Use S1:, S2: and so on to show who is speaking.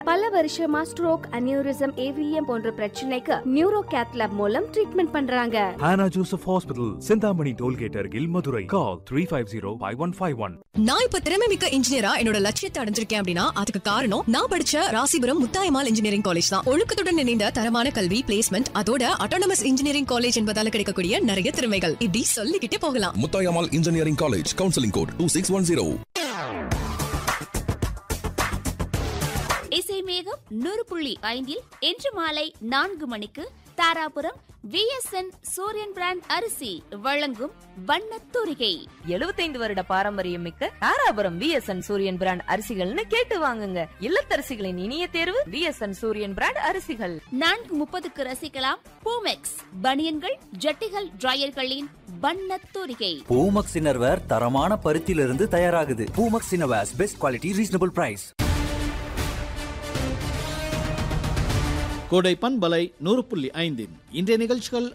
S1: பல வருஷமா stroke aneurysm AVM போன்ற பிரச்சனைக்கு நியூரோ கேத்லாப் மூலம் ட்ரீட்மெண்ட் பண்றாங்க
S2: Hannah Joseph Hospital, Sindhamani Tollgate Argil, Madurai. Call 350-5151.
S3: நான் இப்ப திறமை மிக்க இன்ஜினியரா என்னோட லட்சியத்தை அடைஞ்சிருக்கேன் அப்படின்னா அதுக்கு காரணம் நான் படிச்ச ராசிபுரம் முத்தாயமால் இன்ஜினியரிங் காலேஜ் தான் ஒழுக்கத்துடன் இணைந்த தரமான கல்வி பிளேஸ்மெண்ட் அதோட அட்டானமஸ் இன்ஜினியரிங் காலேஜ் என்பதால கிடைக்கக்கூடிய நிறைய திறமைகள் இப்படி சொல்லிக்கிட்டே போகலாம்
S4: Muthayammal engineering college counselling code two six one zero
S5: இசை மேகம் நூறு புள்ளி ஐந்தில் இன்று மாலை நான்கு மணிக்கு தாராபுரம் விஎஸ்என் சூரியன் பிராண்ட் அரிசி வழங்கும் வண்ணத் தூரிகை
S6: எழுபத்தைந்து வருட பாரம்பரியம் மிக்க தாராபுரம் விஎஸ்என் சூரியன் பிராண்ட் அரிசிகள்னு கேட்டு வாங்குங்க இல்லத்தரசிகளின் இனிய தேர்வு விஎஸ்என் சூரியன் பிராண்ட் அரிசிகள்
S5: நான்கு முப்பதுக்கு ரசிக்கலாம் பூமெக்ஸ் பனியன்கள் ஜட்டிகள் டிரையர்களின் வண்ணத் தூரிகை
S7: பூமக்ஸ் இன்னர்வேர் தரமான பருத்தியிலிருந்து தயாராகுது Poomex innerwears best quality reasonable price
S8: Kodai பண்பலை நூறு புள்ளி ஐந்தின் இன்றைய நிகழ்ச்சிகள்